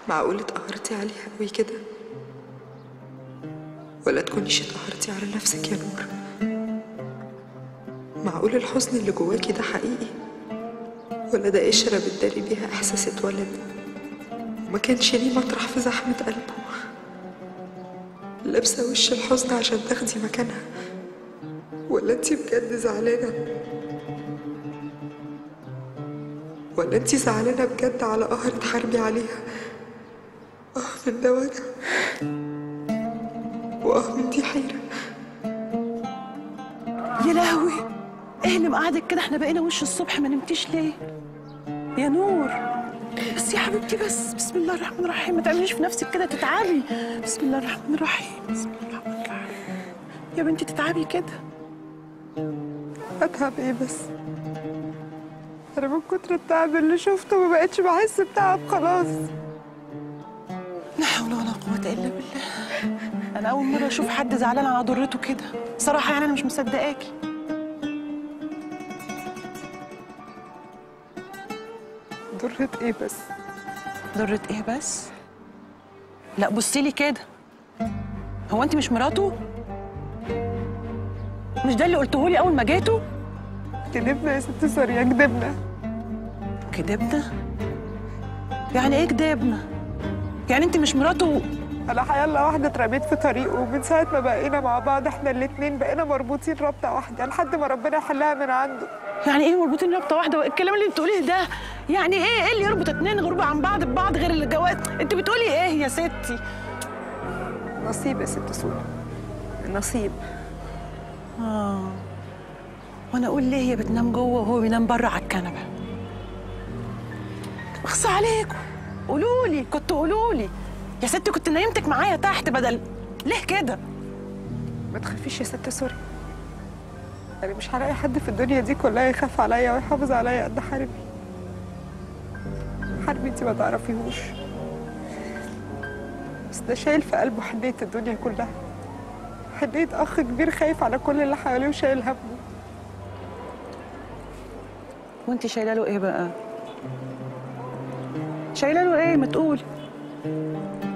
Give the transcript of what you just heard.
معقول اتقهرتي عليها قوي كده ولا تكونيش اتقهرتي على نفسك يا نور معقول الحزن اللي جواكي ده حقيقي ولا ده قشرة بتداري بيها إحساس اتولد وما كانش ليه مطرح في زحمة قلبه لابسة وش الحزن عشان تاخدي مكانها ولا انتي بجد زعلانة ولا انتي زعلانة بجد على قهر تحاربي عليها اه من ده وجع واه من دي حيرة يا لهوي ايه اللي مقعدك كده احنا بقينا وش الصبح ما نمتيش ليه يا نور بس يا حبيبتي بس بسم الله الرحمن الرحيم ما تعمليش في نفسك كده تتعبي بسم الله الرحمن الرحيم بسم الله الرحمن الرحيم يا بنتي تتعبي كده اتعب ايه بس انا من كتر التعب اللي شفته ما بقتش بحس بتعب خلاص لا حول ولا قوة إلا بالله أنا أول مرة أشوف حد زعلان على ضرته كده صراحة يعني أنا مش مصدقاكي ضرت ايه بس ضرة إيه بس؟ لا بصي لي كده هو أنت مش مراته؟ مش ده اللي قلته لي أول ما جيتوا؟ كدبنا يا ست سوريا كدبنا كدبنا؟ يعني إيه كدبنا؟ يعني أنت مش مراته انا حيالله واحده اترميت في طريقه ومن ساعه ما بقينا مع بعض احنا الاتنين بقينا مربوطين رابطه واحده لحد ما ربنا يحلها من عنده يعني ايه مربوطين رابطه واحده الكلام اللي بتقوليه ده يعني ايه ايه اللي يربط اتنين غربة عن بعض ببعض غير الجواز انت بتقولي ايه يا ستي نصيب يا ست سوريا نصيب اه وانا اقول ليه هي بتنام جوه وهو بينام بره على الكنبه اخص عليكم قولوا لي كنتوا قولوا لي يا ستي كنت نيمتك معايا تحت بدل ليه كده ما تخافيش يا ست سوريا انا مش هلاقي حد في الدنيا دي كلها يخاف عليا ويحافظ عليا قد حربي حربي انتي ما تعرفيهوش بس ده شايل في قلبه حنية الدنيا كلها حنية أخ كبير خايف على كل اللي حواليه وشايل همه وانت شايله له ايه بقى شايله له ايه ما تقولي